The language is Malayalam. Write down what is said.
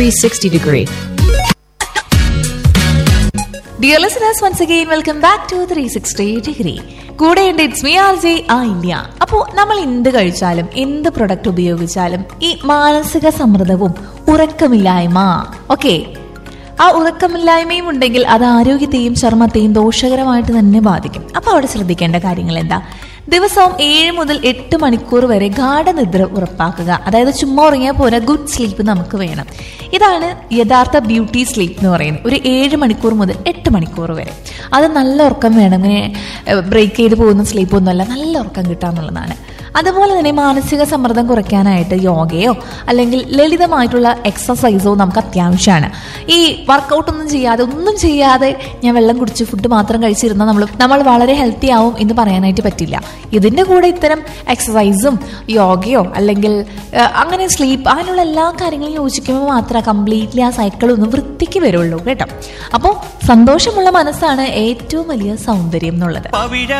360 degree. Dear listeners once again welcome back to three sixty degree കൂടെ ഉണ്ട് ഇറ്റ്സ് മീ ആർ ജെ ആ ഇന്ത്യ അപ്പോൾ നമ്മൾ എന്ത് കഴിച്ചാലും എന്ത് പ്രൊഡക്റ്റ് ഉപയോഗിച്ചാലും ഈ മാനസിക സമ്മർദ്ദവും ഉറക്കമില്ലായ്മ ഓക്കെ ആ ഉറക്കമില്ലായ്മയും ഉണ്ടെങ്കിൽ അത് ആരോഗ്യത്തെയും ചർമ്മത്തെയും ദോഷകരമായിട്ട് തന്നെ ബാധിക്കും അപ്പോൾ അവിടെ ശ്രദ്ധിക്കേണ്ട കാര്യങ്ങൾ എന്താ ദിവസവും ഏഴ് മുതൽ എട്ട് മണിക്കൂർ വരെ ഗാഠനിദ്ര ഉറപ്പാക്കുക അതായത് ചുമ്മാ ഉറങ്ങിയാൽ പോരാ ഗുഡ് സ്ലീപ്പ് നമുക്ക് വേണം ഇതാണ് യഥാർത്ഥ ബ്യൂട്ടി സ്ലീപ്പ് എന്ന് പറയുന്നത് ഒരു ഏഴ് മണിക്കൂർ മുതൽ എട്ട് മണിക്കൂർ വരെ അത് നല്ല ഉറക്കം വേണം ഇങ്ങനെ ബ്രേക്ക് ചെയ്ത് പോകുന്ന സ്ലീപ്പൊന്നുമല്ല നല്ല ഉറക്കം കിട്ടാന്നുള്ളതാണ് അതുപോലെ തന്നെ മാനസിക സമ്മർദ്ദം കുറയ്ക്കാനായിട്ട് യോഗയോ അല്ലെങ്കിൽ ലളിതമായിട്ടുള്ള എക്സസൈസോ നമുക്ക് അത്യാവശ്യമാണ് ഈ വർക്കൗട്ട് ഒന്നും ചെയ്യാതെ ഒന്നും ചെയ്യാതെ ഞാൻ വെള്ളം കുടിച്ച് ഫുഡ് മാത്രം കഴിച്ചിരുന്നാൽ നമ്മൾ നമ്മൾ വളരെ ഹെൽത്തി ആവും എന്ന് പറയാനായിട്ട് പറ്റില്ല ഇതിൻ്റെ കൂടെ ഇത്തരം എക്സസൈസും യോഗയോ അല്ലെങ്കിൽ ഏഹ്, അങ്ങനെ സ്ലീപ്പ് അങ്ങനെയുള്ള എല്ലാ കാര്യങ്ങളും യോജിക്കുമ്പോൾ മാത്രമേ കംപ്ലീറ്റ്ലി ആ സൈക്കിൾ ഒന്ന് വൃത്തിക്ക് വരുള്ളൂ കേട്ടോ അപ്പോൾ സന്തോഷമുള്ള മനസ്സാണ് ഏറ്റവും വലിയ സൗന്ദര്യം എന്നുള്ളത് പവിഴ